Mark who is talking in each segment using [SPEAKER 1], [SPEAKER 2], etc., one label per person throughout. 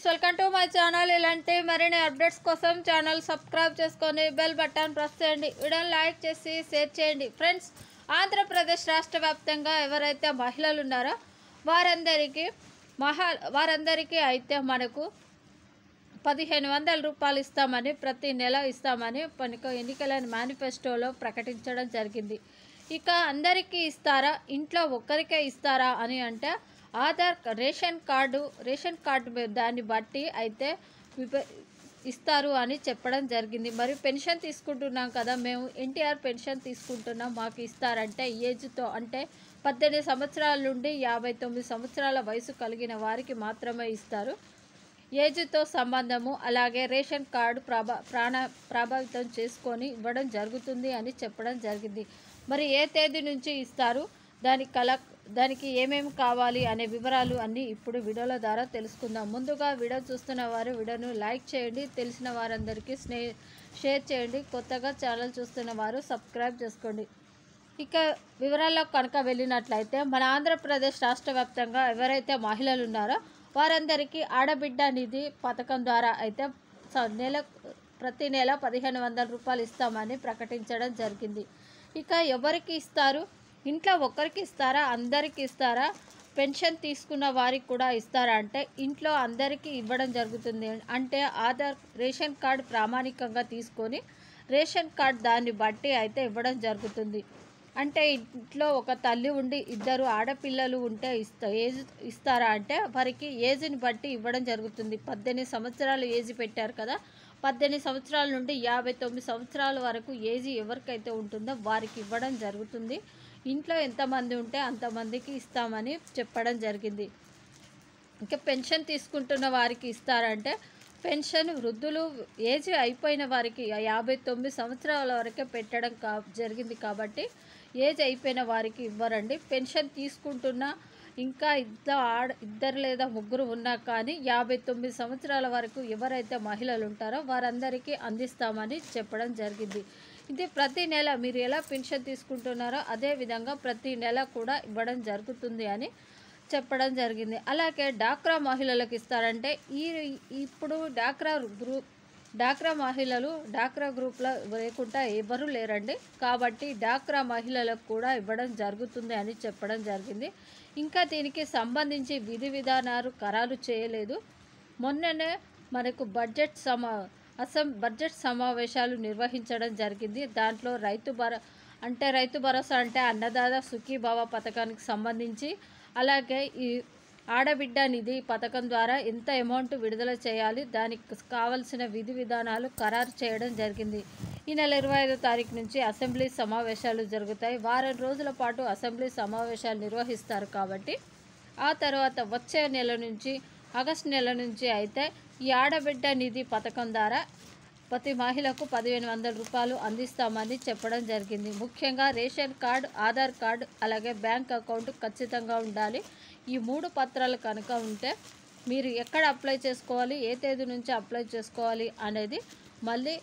[SPEAKER 1] friends welcome to my channel ఇలాంటి మరిన్ని updates కోసం ఛానల్ సబ్స్క్రైబ్ చేసుకొని బెల్ బటన్ ప్రెస్ చేయండి వీడియోని లైక్ చేసి షేర్ చేయండి ఫ్రెండ్స్ ఆంధ్రప్రదేశ్ రాష్ట్ర వ్యాప్తంగా ఎవరైతే మహిళలు ఉన్నారో వారందరికీ మహా వారందరికీ అయితే మనకు పదిహేను వందల రూపాయలు ఇస్తామని ప్రతి నెల ఇస్తామని పనిక ఎన్నికల మేనిఫెస్టోలో ప్రకటించడం జరిగింది ఇక అందరికీ ఇస్తారా ఇంట్లో ఒక్కరికే ఇస్తారా అని అంటే Aadhaar ration card ration card మీద దాన్ని బట్టి అయితే విభ- ఇస్తారు అని చెప్పడం జరిగింది మరి పెన్షన్ తీసుకుంటున్నాం కదా మేము ఎన్టీఆర్ పెన్షన్ తీసుకుంటున్నాం మాకు ఇస్తారంటే ఏజ్తో అంటే పద్దెనిమిది సంవత్సరాల నుండి యాభై తొమ్మిది సంవత్సరాల వయసు కలిగిన వారికి మాత్రమే ఇస్తారు ఏజ్తో సంబంధము అలాగే రేషన్ కార్డు ప్రభా ప్రాణ ప్రభావితం చేసుకొని ఇవ్వడం జరుగుతుంది అని చెప్పడం జరిగింది మరి ఏ తేదీ నుంచి ఇస్తారు దానికి కల దానికి ఏమేమి కావాలి అనే వివరాలు అన్నీ ఇప్పుడు వీడియోల ద్వారా తెలుసుకుందాం ముందుగా వీడియో చూస్తున్న వారు వీడియోను లైక్ చేయండి తెలిసిన వారందరికీ స్నే షేర్ చేయండి కొత్తగా ఛానల్ చూస్తున్న వారు సబ్స్క్రైబ్ చేసుకోండి ఇక వివరాల్లో కనుక వెళ్ళినట్లయితే మన ఆంధ్రప్రదేశ్ రాష్ట్ర వ్యాప్తంగా ఎవరైతే మహిళలు ఉన్నారో వారందరికీ ఆడబిడ్డ నిధి పథకం ద్వారా అయితే స- నెల ప్రతి నెల పదిహేను వందల రూపాయలు ఇస్తామని ప్రకటించడం జరిగింది ఇక ఎవరికి ఇస్తారు ఇంట్లో ఒక్కరికి ఇస్తారా అందరికి ఇస్తారా పెన్షన్ తీసుకున్న వారికి కూడా ఇస్తారా అంటే ఇంట్లో అందరికీ ఇవ్వడం జరుగుతుంది అంటే ఆధార్ రేషన్ కార్డు ప్రామాణికంగా తీసుకొని రేషన్ కార్డ్ దాన్ని బట్టి అయితే ఇవ్వడం జరుగుతుంది అంటే ఇంట్లో ఒక తల్లి ఉండి ఇద్దరు ఆడపిల్లలు ఉంటే ఇస్తా ఏజ్ ఇస్తారా అంటే వారికి ఏజ్ని బట్టి ఇవ్వడం జరుగుతుంది పద్దెనిమిది సంవత్సరాలు ఏజ్ పెట్టారు కదా పద్దెనిమిది సంవత్సరాల నుండి యాభై తొమ్మిది సంవత్సరాల వరకు ఏజ్ ఎవరికైతే ఉంటుందో వారికి ఇవ్వడం జరుగుతుంది ఇంట్లో ఎంతమంది ఉంటే అంతమందికి ఇస్తామని చెప్పడం జరిగింది ఇంకా పెన్షన్ తీసుకుంటున్న వారికి ఇస్తారంటే పెన్షన్ వృద్ధులు ఏజ్ అయిపోయిన వారికి యాభై తొమ్మిది సంవత్సరాల వరకే పెట్టడం కా జరిగింది కాబట్టి ఏజ్ అయిపోయిన వారికి ఇవ్వరండి పెన్షన్ తీసుకుంటున్న ఇంకా ఇద్దరు ఆడ ఇద్దరు లేదా ముగ్గురు ఉన్నా కానీ యాభై తొమ్మిది సంవత్సరాల వరకు ఎవరైతే మహిళలు ఉంటారో వారందరికీ అందిస్తామని చెప్పడం జరిగింది ఇది ప్రతి నెల మీరు ఎలా పెన్షన్ తీసుకుంటున్నారో అదే విధంగా ప్రతి నెల కూడా ఇవ్వడం జరుగుతుంది అని చెప్పడం జరిగింది అలాగే డాక్రా మహిళలకు ఇస్తారంటే ఈ ఇప్పుడు డాక్రా గ్రూప్ డాక్రా మహిళలు డాక్రా గ్రూప్లో లేకుండా ఎవరు లేరండి కాబట్టి డాక్రా మహిళలకు కూడా ఇవ్వడం జరుగుతుంది అని చెప్పడం జరిగింది ఇంకా దీనికి సంబంధించి విధి విధానాలు ఖరారు చేయలేదు మొన్ననే మనకు బడ్జెట్ సమా అసం బడ్జెట్ సమావేశాలు నిర్వహించడం జరిగింది దాంట్లో రైతు భర అంటే రైతు భరోసా అంటే అన్నదాత సుఖీభావ పథకానికి సంబంధించి అలాగే ఈ ఆడబిడ్డ నిధి పథకం ద్వారా ఎంత అమౌంట్ విడుదల చేయాలి దానికి కావలసిన విధి విధానాలు ఖరారు చేయడం జరిగింది ఈ నెల ఇరవై ఐదో తారీఖు నుంచి అసెంబ్లీ సమావేశాలు జరుగుతాయి వారం రోజుల పాటు అసెంబ్లీ సమావేశాలు నిర్వహిస్తారు కాబట్టి ఆ తర్వాత వచ్చే నెల నుంచి ఆగస్టు నెల నుంచి అయితే ఈ ఆడబిడ్డ నిధి పథకం ద్వారా ప్రతి మహిళకు పదిహేను వందల రూపాయలు అందిస్తామని చెప్పడం జరిగింది ముఖ్యంగా రేషన్ కార్డు ఆధార్ కార్డు అలాగే బ్యాంక్ అకౌంట్ ఖచ్చితంగా ఉండాలి ఈ మూడు పత్రాలు కనుక ఉంటే మీరు ఎక్కడ అప్లై చేసుకోవాలి ఏ తేదీ నుంచి అప్లై చేసుకోవాలి అనేది మళ్ళీ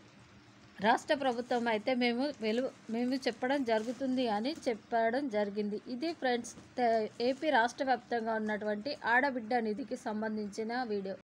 [SPEAKER 1] రాష్ట్ర ప్రభుత్వం అయితే మేము వెలు మేము చెప్పడం జరుగుతుంది అని చెప్పడం జరిగింది ఇది ఫ్రెండ్స్ తే- ఏపీ రాష్ట్ర వ్యాప్తంగా ఉన్నటువంటి ఆడబిడ్డ నిధికి సంబంధించిన వీడియో